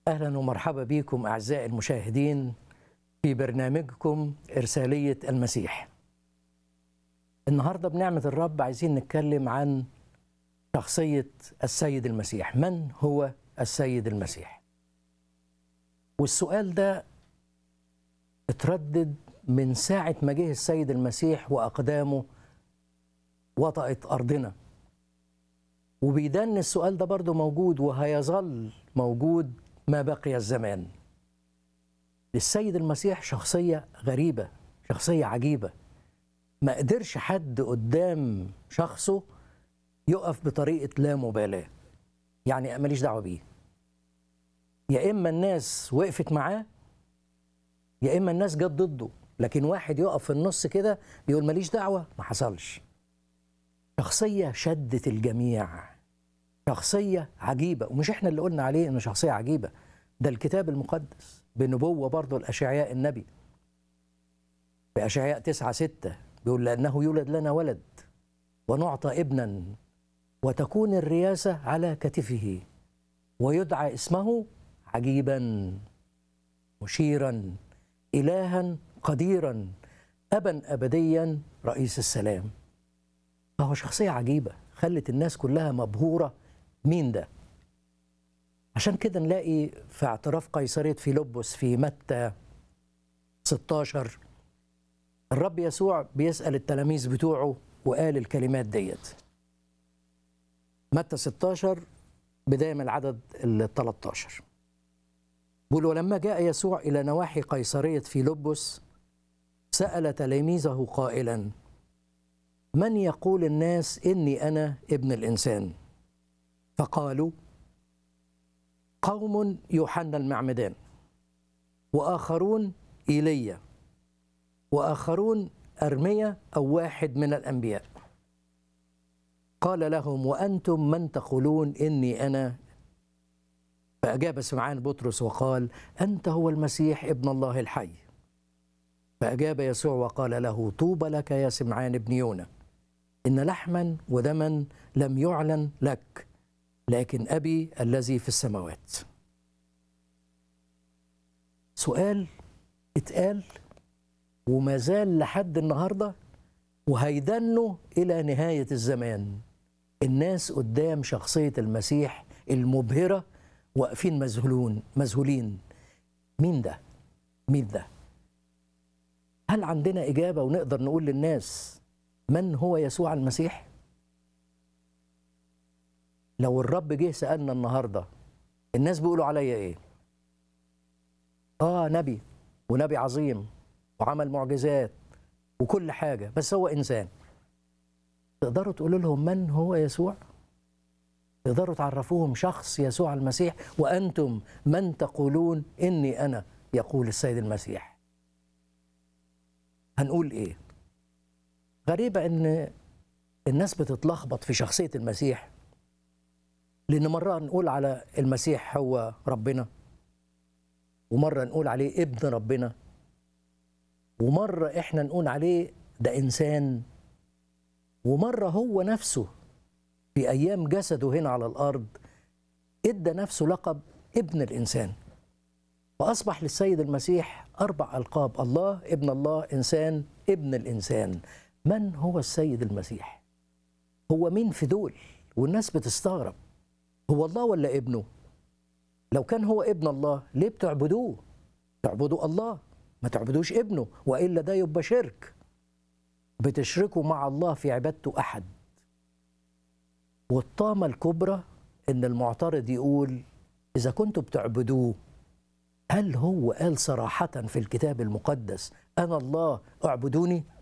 اهلا ومرحبا بكم اعزائي المشاهدين في برنامجكم ارساليه المسيح. النهارده بنعمه الرب عايزين نتكلم عن شخصيه السيد المسيح، من هو السيد المسيح؟ والسؤال ده اتردد من ساعه ما جه السيد المسيح واقدامه وطأت ارضنا. وبيدن السؤال ده برضه موجود وهيظل موجود ما بقي الزمان السيد المسيح شخصية غريبة شخصية عجيبة ما قدرش حد قدام شخصه يقف بطريقة لا مبالاة يعني ماليش دعوة بيه يا إما الناس وقفت معاه يا إما الناس جت ضده لكن واحد يقف في النص كده يقول ماليش دعوة ما حصلش شخصية شدت الجميع شخصية عجيبة ومش احنا اللي قلنا عليه انه شخصية عجيبة ده الكتاب المقدس بنبوة برضه الأشعياء النبي في أشعياء تسعة ستة بيقول لأنه يولد لنا ولد ونعطى ابنا وتكون الرياسة على كتفه ويدعى اسمه عجيبا مشيرا إلها قديرا أبا أبديا رئيس السلام فهو شخصية عجيبة خلت الناس كلها مبهورة مين ده عشان كده نلاقي في اعتراف قيصرية فيلبس في متى 16 الرب يسوع بيسأل التلاميذ بتوعه وقال الكلمات ديت متى 16 بداية من العدد ال 13 بيقول ولما جاء يسوع إلى نواحي قيصرية فيلبس سأل تلاميذه قائلا من يقول الناس إني أنا ابن الإنسان فقالوا قوم يوحنا المعمدان واخرون ايليا واخرون ارميا او واحد من الانبياء قال لهم وانتم من تقولون اني انا فاجاب سمعان بطرس وقال انت هو المسيح ابن الله الحي فاجاب يسوع وقال له طوبى لك يا سمعان ابن يونا ان لحما ودما لم يعلن لك لكن ابي الذي في السماوات سؤال اتقال وما زال لحد النهارده وهيدنوا الى نهايه الزمان الناس قدام شخصيه المسيح المبهره واقفين مذهولون مذهولين مين ده مين ده هل عندنا اجابه ونقدر نقول للناس من هو يسوع المسيح لو الرب جه سالنا النهارده الناس بيقولوا عليا ايه اه نبي ونبي عظيم وعمل معجزات وكل حاجه بس هو انسان تقدروا تقولوا لهم من هو يسوع تقدروا تعرفوهم شخص يسوع المسيح وانتم من تقولون اني انا يقول السيد المسيح هنقول ايه غريبه ان الناس بتتلخبط في شخصيه المسيح لأن مرة نقول على المسيح هو ربنا ومرة نقول عليه ابن ربنا ومرة إحنا نقول عليه ده إنسان ومرة هو نفسه في أيام جسده هنا على الأرض إدى نفسه لقب ابن الإنسان فأصبح للسيد المسيح أربع ألقاب الله ابن الله إنسان ابن الإنسان من هو السيد المسيح هو مين في دول والناس بتستغرب هو الله ولا ابنه لو كان هو ابن الله ليه بتعبدوه تعبدوا الله ما تعبدوش ابنه والا ده يبقى شرك بتشركوا مع الله في عبادته احد والطامه الكبرى ان المعترض يقول اذا كنتوا بتعبدوه هل هو قال صراحه في الكتاب المقدس انا الله اعبدوني